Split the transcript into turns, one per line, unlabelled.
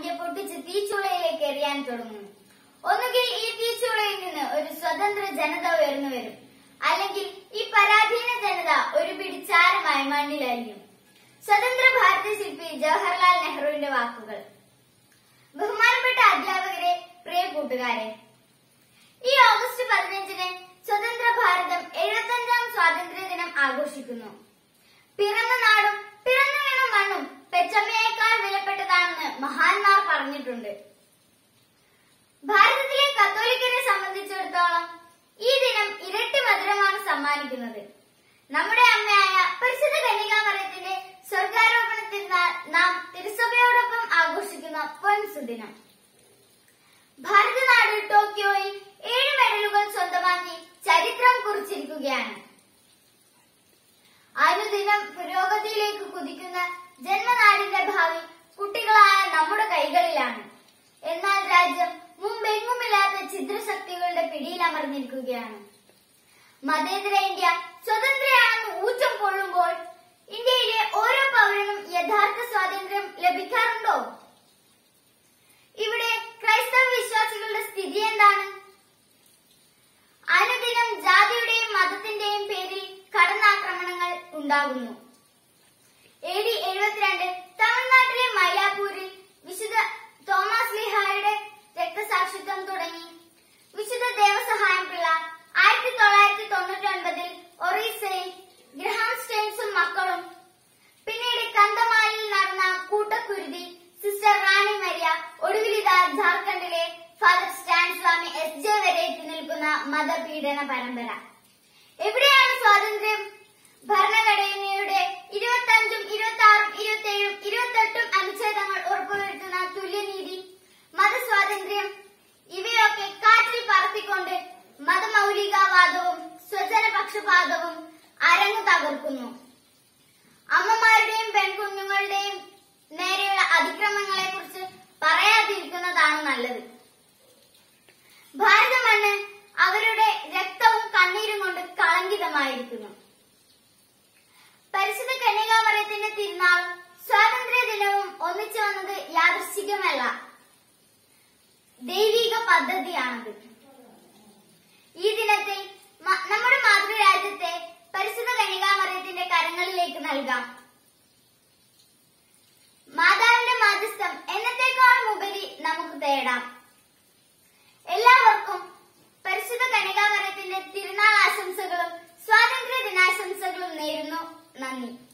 India പൊട്ടിച്ച് തീച്ചുളയിലേക്ക് എറിയാൻ തുടങ്ങുന്നു ഒന്നുകിൽ ഈ തീച്ചുളയിൽ നിന്ന് ഒരു സ്വതന്ത്ര ജനത ഉയർന്നു വരും അല്ലെങ്കിൽ ഈ പരാധീന ജനത ഒരു പിടിച്ചാരമായി മണ്ണിലരിയും സ്വതന്ത്ര ഭാരത ശില്പി ജവഹർലാൽ നെഹ്റുവിന്റെ വാക്കുകൾ ബഹുമാനപ്പെട്ട അധ്യാപകരെ പ്രിയ കൂട്ടുകാരെ ഈ ഓഗസ്റ്റ് പതിനഞ്ചിന് സ്വതന്ത്ര ഭാരതം എഴുപത്തഞ്ചാം സ്വാതന്ത്ര്യ ദിനം ആഘോഷിക്കുന്നു പിറന്ന നാടും പിറന്നു വീണ മണ്ണും പെറ്റമ്മയേക്കാൾ വിലപ്പെട്ടതാണെന്ന് മഹാന്മാർ പറഞ്ഞിട്ടുണ്ട് ഭാരതത്തിലെ കത്തോലിക്കരെ സംബന്ധിച്ചിടത്തോളം ഈ ദിനം ഇരട്ടി മധുരമാണ് സമ്മാനിക്കുന്നത് നമ്മുടെ അമ്മയായ പരിശുദ്ധ കന്യകാമറയത്തിന്റെ സ്വർഗാരോപണ തിരുനാൾ നാം തിരുസഭയോടൊപ്പം ആഘോഷിക്കുന്ന പൊൻസുദിനം ഭാരതനാട് ടോക്കിയോയിൽ ഏഴ് മെഡലുകൾ സ്വന്തമാക്കി ചരിത്രം കുറിച്ചിരിക്കുകയാണ് അനുദിനം പുരോഗതിയിലേക്ക് കുതിക്കുന്ന ജന്മനാടിന്റെ ഭാവി കുട്ടികളായ നമ്മുടെ കൈകളിലാണ് എന്നാൽ രാജ്യം മുമ്പെങ്ങുമില്ലാത്ത ഛിദ്രശക്തികളുടെ പിടിയിലമർന്നിരിക്കുകയാണ് മതേതര ഇന്ത്യ സ്വതന്ത്രയാണെന്ന് ഊറ്റം കൊള്ളുമ്പോൾ ഇന്ത്യയിലെ ഓരോ പൗരനും യഥാർത്ഥ സ്വാതന്ത്ര്യം ലഭിക്കാറുണ്ടോ ഇവിടെ ക്രൈസ്തവ വിശ്വാസികളുടെ സ്ഥിതി എന്താണ് അനുദിനം ജാതിയുടെയും മതത്തിന്റെയും പേരിൽ കടന്നാക്രമണങ്ങൾ ഉണ്ടാകുന്നു എ ഡി എഴുപത്തിരണ്ട് തമിഴ്നാട്ടിലെ മൈലാപ്പൂരിൽ വിശുദ്ധ തോമസ് ലിഹായുടെ രക്തസാക്ഷിത്വം തുടങ്ങി വിശുദ്ധ ദേവസഹായം പിള്ള ആയിരത്തി തൊള്ളായിരത്തി തൊണ്ണൂറ്റി ഒൻപതിൽ ഒറീസയിൽ ഗ്രഹാം സ്റ്റെയിൻസും മക്കളും പിന്നീട് കന്തമാലിൽ നടന്ന കൂട്ടക്കുരുതി സിസ്റ്റർ റാണി മരിയ ഒടുവിലിതാ ജാർഖണ്ഡിലെ father Stan Swamy S J വരെ എത്തി നിൽക്കുന്ന മതപീഡന പരമ്പര എവിടെയാണ് സ്വാതന്ത്ര്യം ഭരണഘടനയുടെ ഇരുപത്തി അഞ്ചും ഇരുപത്തി ആറും ഇരുപത്തി ഏഴും ഇരുപത്തെട്ടും അനുച്ഛേദങ്ങൾ ഉറപ്പുവരുത്തുന്ന തുല്യനീതി മതസ്വാതന്ത്ര്യം ഇവയൊക്കെ കാറ്റിൽ പറത്തിക്കൊണ്ട് മതമൗലികവാദവും സ്വജനപക്ഷപാതവും അരങ്ങു തകർക്കുന്നു അമ്മമാരുടെയും പെൺകുഞ്ഞുങ്ങളുടെയും നേരെയുള്ള അതിക്രമങ്ങളെ കുറിച്ച് പറയാതിരിക്കുന്നതാണ് നല്ലത് ഭാരത മണ്ണ് അവരുടെ രക്തവും കണ്ണീരും കൊണ്ട് കളങ്കിതമായിരിക്കുന്നു പരിശുദ്ധ കന്യകാമറയത്തിന്റെ തിരുനാളും സ്വാതന്ത്ര്യ ദിനവും ഒന്നിച്ചു വന്നത് യാദൃശ്ചികമല്ല ദൈവിക പദ്ധതിയാണത് ഈ ദിനത്തിൽ മ- നമ്മുടെ മാതൃരാജ്യത്തെ പരിശുദ്ധ കന്യകാമറയത്തിന്റെ കരങ്ങളിലേക്ക് നൽകാം മാതാവിന്റെ മാധ്യസ്ഥം എന്നത്തേക്കാളും ഉപരി നമുക്ക് തേടാം എല്ലാവർക്കും പരിശുദ്ധ കന്യകാമരത്തിന്റെ തിരുനാൾ ആശംസകളും സ്വാതന്ത്ര്യ ദിനാശംസകളും നേരുന്നു നന്ദി